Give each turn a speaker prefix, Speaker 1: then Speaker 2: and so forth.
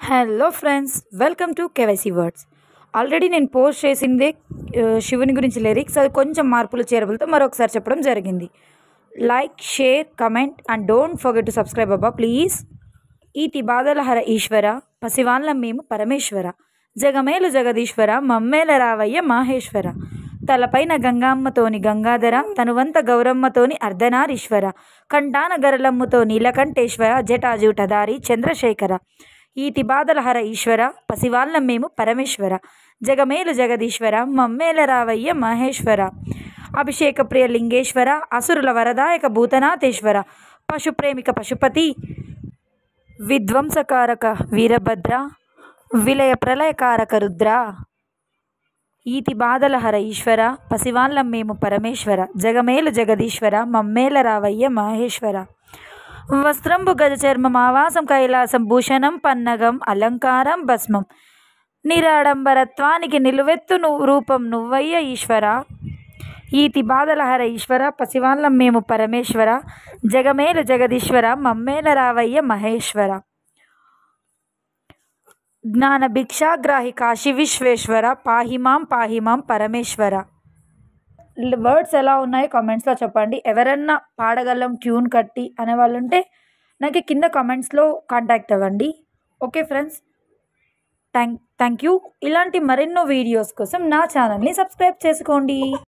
Speaker 1: hello friends welcome to KYC words already నేను post చేసిందే ఆ, శివుని గురించి లిరిక్స్ అది కొంచెం మార్పులు చేరబులతో మరొకసారి చెప్పడం జరిగింది like share comment and don't forget to subscribe అబ్బా ప్లీజ్ ఈతి బాధల హర ఈశ్వర పసివాళ్ళం మేము పరమేశ్వర జగమేలు జగదీశ్వర మమ్మేల రావయ్య మాహేశ్వర తలపైన గంగామ్మతోని గంగాధర తనువంత గౌరమ్మతోని అర్ధనారీశ్వర కంటాన గరలమ్ముతో నీలకంఠేశ్వర జటాజూటదారి చంద్రశేఖర ఈతి బాధల హర ఈశ్వర పసివాళ్ళం మేము పరమేశ్వర జగమేలు జగదీశ్వర మమ్మేల రావయ్య మహేశ్వర అభిషేక ప్రియ లింగేశ్వర అసురుల వరదాయక భూతనాథేశ్వర పశుప్రేమిక పశుపతి విధ్వంసకారక వీరభద్ర విలయ ప్రళయకారక రుద్ర ఈతి బాధల హర ఈశ్వర పసివాళ్ళం మేము పరమేశ్వర జగమేలు జగదీశ్వర మమ్మేల రావయ్య మహేశ్వర వస్త్రంబు గజ చర్మం ఆవాసం కైలాసం భూషణం పన్నగం అలంకారం భస్మం నిరాడంబరత్వానికి నిలువెత్తు నువ్వు రూపం నువ్వయ్య ఈశ్వర ఈతి బాధల హర ఈశ్వర పసివాళ్ళం మేము పరమేశ్వర జగమేలు జగదీశ్వర మమ్మేల రావయ్య మహేశ్వర జ్ఞాన భిక్షాగ్రాహి కాశీ విశ్వేశ్వర పాహిమాం పాహిమాం పరమేశ్వర వర్డ్స్ ఎలా ఉన్నాయో కామెంట్స్లో చెప్పండి ఎవరన్నా పాడగలం ట్యూన్ కట్టి అనే వాళ్ళు ఉంటే నాకు కింద కామెంట్స్లో కాంటాక్ట్ అవ్వండి okay friends thank thank you ఇలాంటి మరెన్నో వీడియోస్ కోసం నా ఛానల్ని సబ్స్క్రైబ్ చేసుకోండి